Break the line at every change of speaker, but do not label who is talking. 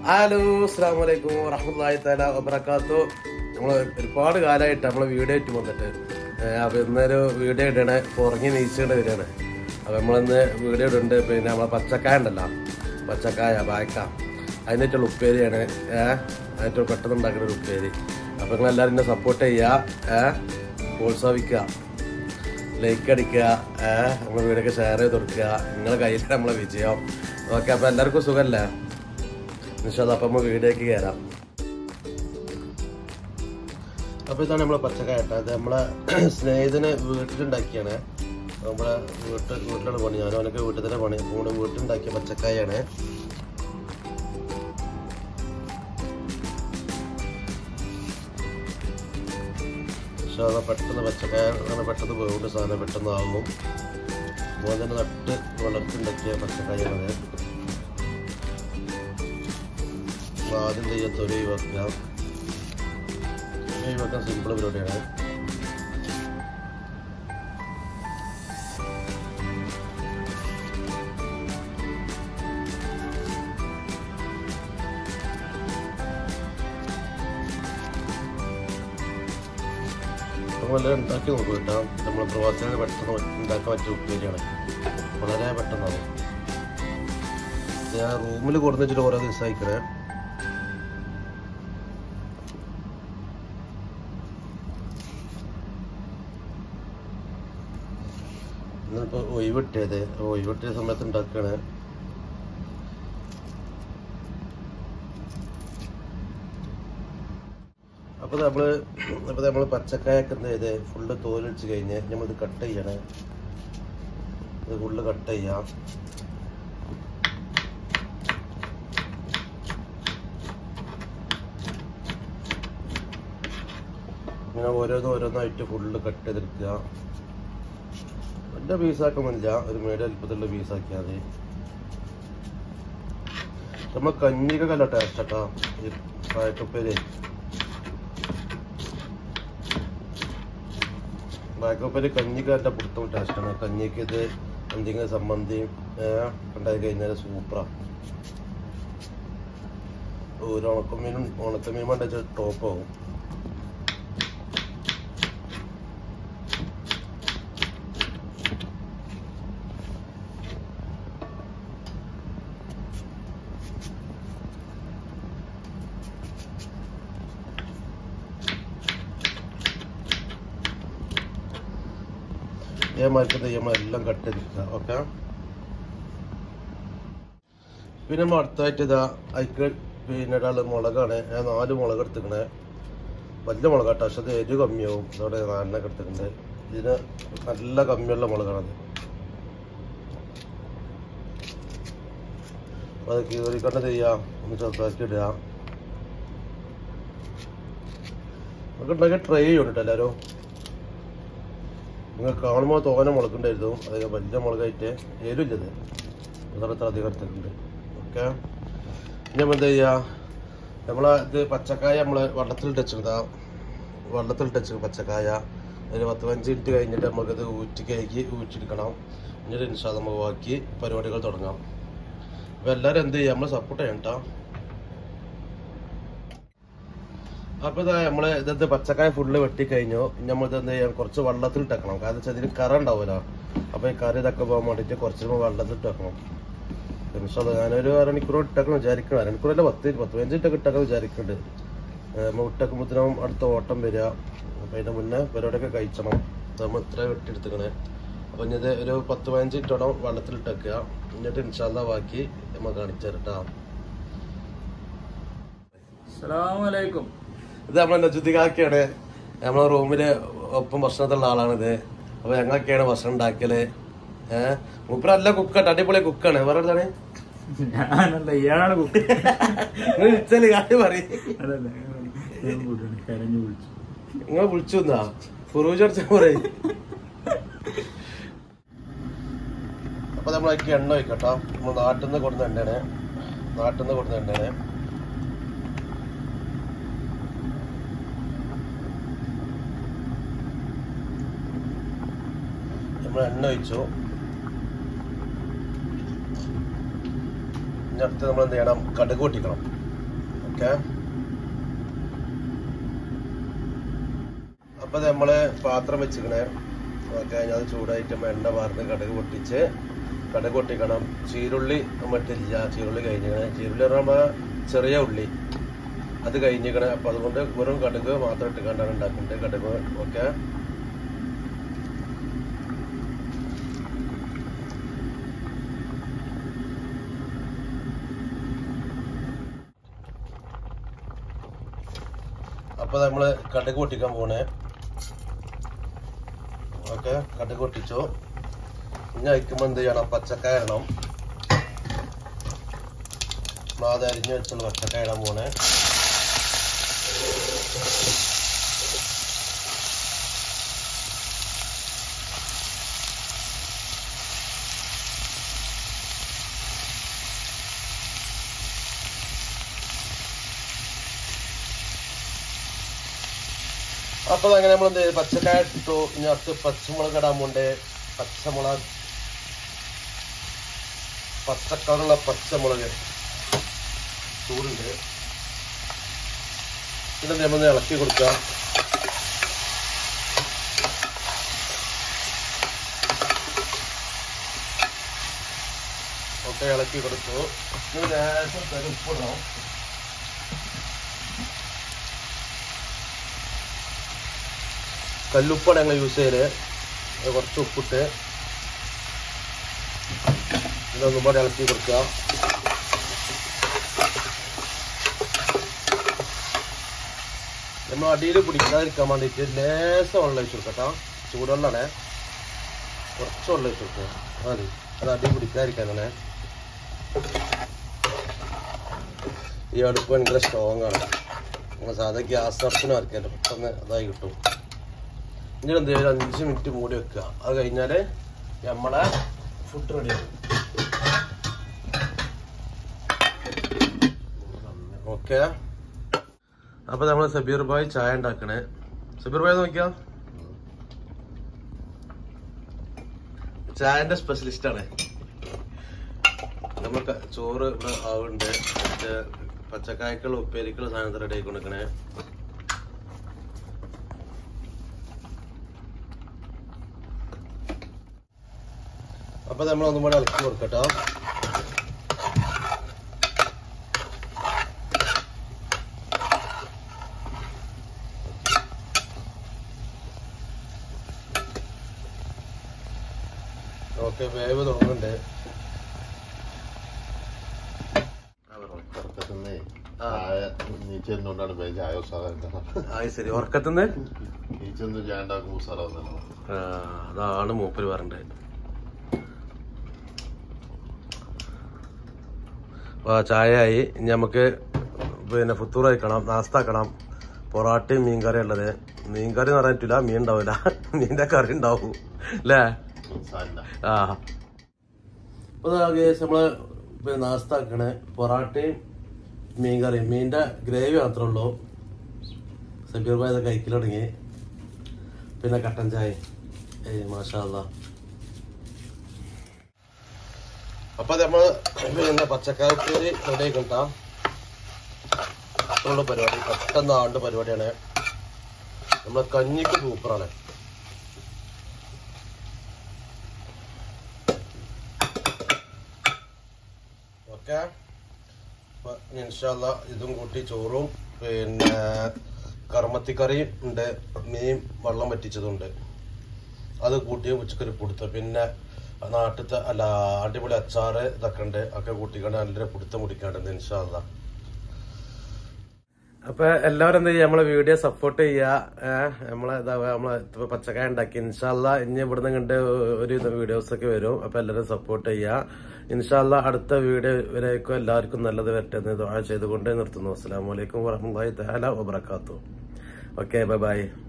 Hello അസ്സാം വലൈക്കും വറഹമുല്ലാഹി തആല വബറകാത്തു നമ്മൾ ഒരുപാട് കാലമായിട്ട് നമ്മളെ വീഡിയോ ആയിട്ട് വന്നിട്ട് ഏഹ് അപ്പൊ ഇന്നൊരു വീഡിയോ ഇടണേ ഉറങ്ങി നീച്ചിട്ട് വരികയാണ് അപ്പൊ നമ്മളിന്ന് വീഡിയോ ഇടുന്നുണ്ട് പിന്നെ നമ്മളെ പച്ചക്കായ ഉണ്ടല്ലോ പച്ചക്കായ ബായ്ക്ക അതിനായിട്ടുള്ള ഉപ്പേരിയാണ് ഏഹ് അതിനായിട്ട് പെട്ടെന്ന് ഉണ്ടാക്കുന്ന ഒരു ഉപ്പേരി അപ്പൊ നിങ്ങൾ എല്ലാവരും എന്നെ സപ്പോർട്ട് ചെയ്യുക ഏഹ് പ്രോത്സാഹിക്കുക ലൈക്ക് അടിക്കുക ഏഹ് നമ്മളെ വീടൊക്കെ ഷെയർ ചെയ്ത് കൊടുക്കുക നിങ്ങളെ കയ്യിൽ നമ്മളെ വിജയം ഓക്കെ അപ്പൊ എല്ലാവർക്കും സുഖമല്ലേ നിഷാദ് അപ്പം നമ്മൾ വീഡിയോക്ക് കയറാം അപ്പോൾ ഇതാണ് നമ്മളെ പച്ചക്കായ കേട്ടോ അത് നമ്മളെ സ്നേഹിതന് വീട്ടിലുണ്ടാക്കിയാണ് നമ്മളെ വീട്ടിൽ വീട്ടിലാണ് പണി ഞാനും അവനൊക്കെ വീട്ടിൽ തന്നെ പണി കൂടെ വീട്ടിലുണ്ടാക്കിയ പച്ചക്കായാണ് പക്ഷെ അത് പെട്ടെന്ന് പച്ചക്കായ അങ്ങനെ പെട്ടെന്ന് വേണ്ട സാധനം പെട്ടെന്ന് ആവും മോൻ തന്നെ നട്ട് വളർത്തിണ്ടാക്കിയ പച്ചക്കായാണ് ആദ്യം ചെയ്യാൻ തൊലി വെക്കാം തൊലി വെക്കാൻ സിമ്പിൾ പരിപാടിയാണ് നമ്മളെല്ലാം ഉണ്ടാക്കി നോക്കും കേട്ടോ നമ്മൾ പ്രവാസികൾ പെട്ടെന്ന് ഉണ്ടാക്കാൻ പറ്റിയ ഉപ്പേരിയാണ് വളരെ പെട്ടെന്നാണ് ഞാൻ റൂമിൽ കൊടുന്നു വെച്ചിട്ട് ഓരോ ദിവസം അയക്കണേ ഇന്നിപ്പോ ഒഴിവിട്ടിയത് ഒഴിവിട്ടിയ സമയത്ത് ഉണ്ടാക്കുകയാണ് അപ്പൊ നമ്മള് അപ്പൊ നമ്മള് പച്ചക്കായൊക്കെ എന്ത് ചെയ്ത് ഫുള്ള് തോലൊഴിച്ച് കഴിഞ്ഞ് നമ്മളിത് കട്ട് ചെയ്യണേ ഇത് ഫുള്ള് കട്ട് ചെയ്യാം ഇങ്ങനെ ഓരോന്ന് ഓരോന്നായിട്ട് ഫുള്ള് കട്ട് ചെയ്തെടുക്കുക വലിയ പീസാക്കുന്നില്ല ഒരു മീഡിയം അല്പത്തിലുള്ള പീസാക്കിയാൽ മതി നമ്മൾ കഞ്ഞിക്കൊക്കെ അല്ല ടേസ്റ്റ് കേട്ടോ ഈ പായക്കപ്പേര് പായക്കപ്പേര് കഞ്ഞിക്ക് നല്ല പുറത്തും ടേസ്റ്റാണ് കഞ്ഞിക്ക് ഇത് എന്തെങ്കിലും സംബന്ധിയും ഉണ്ടായി കഴിഞ്ഞാൽ സൂപ്പറാണ് ഒരു ഉണക്കമീനും ഉണക്കമീൻ വേണ്ട ടോപ്പ് ആവും ഏമാർക്ക് തെയ്യമ്മളെല്ലാം കട്ട് ചെയ്തിരിക്കുക ഓക്കെ പിന്നെ നമ്മൾ അടുത്തായിട്ട് ഇതാ അതിക്ക് പിന്നെ ഒരാൾ മുളകാണ് ഞാൻ നാല് മുളക് എടുത്തിക്കണേ വലിയ മുളകാട്ടോ പക്ഷെ അത് എരിവ് കമ്മിയാവും ഇതോടെ നാലിനൊക്കെ എടുത്തിട്ടുണ്ട് ഇതിന് നല്ല കമ്മിയുള്ള മുളകാണത് അപ്പൊ അത് കീറിക്കൊണ്ട് ചെയ്യാം ഒന്ന് ചെറുതാക്കി ഇടുക നമുക്ക് ഉണ്ടാക്കിയ ട്രൈ ചെയ്യണം എല്ലാവരും നിങ്ങൾ കാണുമ്പോൾ തോനെ മുളക്കുണ്ടായിരുന്നു അതൊക്കെ വലിയ മുളകായിട്ട് എരിവില്ലത് അതത്ര അധികം എടുത്തിട്ടുണ്ട് ഓക്കെ ഇനി നമ്മൾ എന്താ ചെയ്യുക നമ്മളെ ഇത് പച്ചക്കായ നമ്മൾ വെള്ളത്തിൽ ടച്ചിരുതാ വെള്ളത്തിൽ ടച്ച് പച്ചക്കായ ഒരു പത്ത് പതിനഞ്ച് മിനിറ്റ് കഴിഞ്ഞിട്ട് നമുക്കത് ഊറ്റി കഴുകി ഊറ്റിയെടുക്കണം എന്നിട്ട് ഇൻഷാ നമുക്ക് ബാക്കി പരിപാടികൾ തുടങ്ങാം അപ്പോൾ എല്ലാവരും എന്ത് ചെയ്യുക നമ്മൾ സപ്പോർട്ട് ചെയ്യണം കേട്ടോ അപ്പൊ ഇതാ നമ്മള് ഇതത് പച്ചക്കായ ഫുള്ള് വെട്ടി കഴിഞ്ഞു നമ്മൾ ഇത് എന്ത് ചെയ്യാം കുറച്ച് വെള്ളത്തിൽ ഇട്ടേക്കണം കാരണം വെച്ചാൽ ഇതിന് കറ ഉണ്ടാവുമല്ലോ അപ്പൊ ഈ കറി ഇതൊക്കെ പോകാൻ വേണ്ടിട്ട് കുറച്ച് നമ്മൾ വെള്ളത്തിൽ ഇട്ടേക്കണം പിന്നെ ഞാനൊരു അരമണിക്കൂർ ഇട്ടേക്കണം വിചാരിക്കണം അരമണിക്കൂറല്ല പത്ത് പത്ത് പതിനഞ്ച് മിനിറ്റൊക്കെ ഇട്ടേക്കാൻ വിചാരിക്കുന്നുണ്ട് നമ്മൾ ഇട്ടേക്കുമ്പോഴത്തേനും അടുത്ത ഓട്ടം വരിക അപ്പൊ അതിന്റെ മുന്നേ പരിപാടിയൊക്കെ കഴിച്ചണം നമ്മൾ ഇത്ര വെട്ടിയെടുത്തേക്കണേ അപ്പൊ ഇനി ഇത് ഒരു പത്ത് പതിനഞ്ച് മിനിറ്റോളം വെള്ളത്തിൽ ഇട്ടേക്കുക എന്നിട്ട് ഇൻഷാല്ല ബാക്കി നമ്മൾ കാണിച്ചു തരട്ടാ
അസ്സലാമലൈക്കും
ഇത് നമ്മളെ നജുദ്ദിക്കാക്കിയാണ് നമ്മളെ റൂമില് ഒപ്പം ഭക്ഷണത്തിലുള്ള ആളാണിത് അപ്പൊ ഞങ്ങളൊക്കെയാണ് ഭക്ഷണം ഉണ്ടാക്കല് ഏഹ് മൂപ്പരല്ല കുക്കാണ് അടിപൊളി കുക്കാണ് വേറെ എന്താണ്
ഞാനല്ല ഇയാളാണ് കുട്ടി
നിങ്ങൾ വിളിച്ചാല് കാര്യം പറയും
അതല്ല ഞാൻ കൂട്ടാണ് കരഞ്ഞു വിളിച്ചു
നിങ്ങൾ വിളിച്ചു എന്നാ ഫുറൂജ് അടിച്ച പറയും അപ്പൊ നമ്മളൊക്കെ എണ്ണ വയ്ക്കട്ടോ നമ്മൾ നാട്ടിൽ നിന്ന് കൊടുന്ന എണ്ണയാണ് നാട്ടിൽ നിന്ന് കൊടുന്ന എണ്ണയാണ് നമ്മൾ എണ്ണ ഒഴിച്ചു ഇനി അടുത്ത് നമ്മൾ എന്ത് ചെയ്യണം കടുക് പൊട്ടിക്കണം ഓക്കെ അപ്പൊ നമ്മള് പാത്രം വെച്ചിക്കണേ ഓക്കെ അത് ചൂടായിട്ട് എണ്ണ വാർന്ന് കടുക് പൊട്ടിച്ച് കടുക് പൊട്ടിക്കണം ചീരുള്ളി മറ്റില്ല ചീരുള്ളി കഴിഞ്ഞിക്കണേ ചീരുള്ളി പറയുമ്പോ ചെറിയ ഉള്ളി അത് കഴിഞ്ഞിക്കണേ അപ്പൊ അതുകൊണ്ട് വെറും കടുക് മാത്രം ഇട്ടുകൊണ്ടാണ് ഉണ്ടാക്കുന്നത് കടുക് ഓക്കെ അപ്പൊ നമ്മള് കടുക് പൊട്ടിക്കാൻ പോണേ ഓക്കെ കടുക് പൊട്ടിച്ചു ഇനി അയക്കുമ്പോ എന്ത് ചെയ്യണം പച്ചക്കായ ഇടണം അത് അരിഞ്ഞു വെച്ചുള്ള പച്ചക്കായ ഇടാൻ പോണേ അപ്പൊ അങ്ങനെ നമ്മൾ എന്ത് ചെയ്തു പച്ചക്കായ ഇട്ടു ഇനി അടുത്ത് പച്ചമുളക് ഇടാൻ പോണ്ടേ പച്ചമുളക് പച്ചക്കളറുള്ള പച്ചമുളക് ചൂടുണ്ട് പിന്നെ നമ്മൾ ഇളക്കി കൊടുക്കാം ഒക്കെ ഇളക്കി കൊടുത്തു ഇനി ലേശം തരുപ്പിടണം കല്ലുപ്പാണ് ഞങ്ങൾ യൂസ് ചെയ്യല് അത് കുറച്ച് ഉപ്പിട്ട് ഇതൊന്നും കൂടെ ഇളക്കി കൊടുക്കുക നമ്മൾ അടിയിൽ പിടിക്കാതിരിക്കാൻ വേണ്ടിയിട്ട് ലേശം വെള്ളം ഒഴിച്ചു കൊടുക്കട്ടോ ചൂടുവെള്ളമാണേ കുറച്ച് വെള്ളം ഒഴിച്ചു കൊടുക്കുക മതി അത് അടി പിടിക്കാതിരിക്കാൻ തന്നെ ഈ അടുപ്പ് ഭയങ്കര സ്ട്രോങ് ആണ് നമ്മൾ സാധാ ഗ്യാസ് അടുപ്പിന് വരയ്ക്കല്ലോ പെട്ടെന്ന് അതായി കിട്ടും ഇനി എന്ത് ചെയ്യും ഒരു അഞ്ച് മിനിറ്റ് മൂടി വെക്കുക അത് കഴിഞ്ഞാല് നമ്മളെ ഫുഡ് റെഡി ആവും ഓക്കെ അപ്പൊ നമ്മള് സബീർ ഭായ് ചായ ഉണ്ടാക്കണേ സബീർ ഭായ് നോക്കിയാ ചായന്റെ സ്പെഷ്യലിസ്റ്റ് ആണ് നമുക്ക് ചോറ് ഇവിടെ ആവുന്നുണ്ട് മറ്റേ പച്ചക്കായ്ക്കൾ ഉപ്പേരിക്കൾ സാധനത്തിൽ റെഡി ആക്കി കൊടുക്കണേ അപ്പൊ നമ്മൾ ഒന്നും കൂടെ ഇളക്കി കൊടുക്കട്ടോ ഓക്കെ വേവ് തുടങ്ങുന്നുണ്ട്
ഉറക്കത്തിന്ന്
ആ.
ചായ നീച്ചെന്നുകൊണ്ടാണ് വേഗം ചായ ഉസാറാക്കുന്നത്
ആ ശരി ഉറക്കത്തുനിന്ന്
നീച്ചൊന്നും ചായ ഉണ്ടാക്കുമ്പോൾ ഉസാറാവുന്നല്ലോ
ആ, അതാണ് മൂപ്പര് പറഞ്ഞത് അപ്പൊ ചായ ആയി ഇനി നമുക്ക് പിന്നെ ഫുത്തൂർ കഴിക്കണം നാസ്താക്കണം പൊറാട്ടയും മീൻകറി ഉള്ളത് മീൻകറി എന്ന് പറഞ്ഞിട്ടില്ല മീൻ ഉണ്ടാവില്ല മീനിന്റെ കറി ഉണ്ടാവും അല്ലേ
സാരില്ല
ആ അപ്പൊ ദാ guys നമ്മള് പിന്നെ നാസ്താക്കണേ പൊറാട്ടയും മീൻകറിയും മീനിന്റെ ഗ്രേവി മാത്രമേ ഉള്ളൂ സബീർ ഭായ് കഴിക്കൽ തുടങ്ങി പിന്നെ കട്ടൻ ചായ ഏയ് മാഷാ അല്ലാ. അപ്പൊ നമ്മള് പിന്നെ പച്ചക്കറി ഉപ്പേരി റെഡി കിട്ടാം അത്രയുള്ള പരിപാടി പെട്ടെന്ന് ആണ്ട് പരിപാടിയാണ് നമ്മളെ കഞ്ഞിക്ക് സൂപ്പറാണ് ഓക്കെ അപ്പൊ ഇൻഷാല്ല ഇതും കൂട്ടി ചോറും പിന്നെ കർമ്മത്തിക്കറിയും ഉണ്ട് മീൻ വെള്ളം വറ്റിച്ചതുണ്ട് അത് കൂട്ടി ഉച്ചക്കറി കൊടുത്ത് പിന്നെ നാട്ടിലത്തെ അല്ല അടിപൊളി അച്ചാറ് ഇതൊക്കെ ഉണ്ട് ഒക്കെ കൂട്ടിക്കൊണ്ട് നല്ലൊരു പിടുത്തം മുടിക്കാണ്ട് ഇൻഷാല്ല അപ്പൊ എല്ലാവരും എന്താ ചെയ്യുക നമ്മളെ വീഡിയോ സപ്പോർട്ട് ചെയ്യുക ഏഹ് നമ്മളെ ഇതാ നമ്മളെ ഇപ്പൊ പച്ചക്കായ ഉണ്ടാക്കി ഇൻഷാല്ല ഇനി ഇവിടുന്ന് കണ്ട് ഒരു വീഡിയോസ് ഒക്കെ വരും അപ്പൊ എല്ലാവരും സപ്പോർട്ട് ചെയ്യുക ഇൻഷാല്ല അടുത്ത വീഡിയോ വരേക്കും എല്ലാവർക്കും നല്ലത് വരട്ടെ എന്ന് ദുആ ചെയ്തുകൊണ്ട് നിർത്തുന്നു അസ്സലാമു അലൈക്കും വറഹ്മത്തുള്ളാഹി തആല വബറകാതുഹു ഓക്കെ ബൈ ബൈ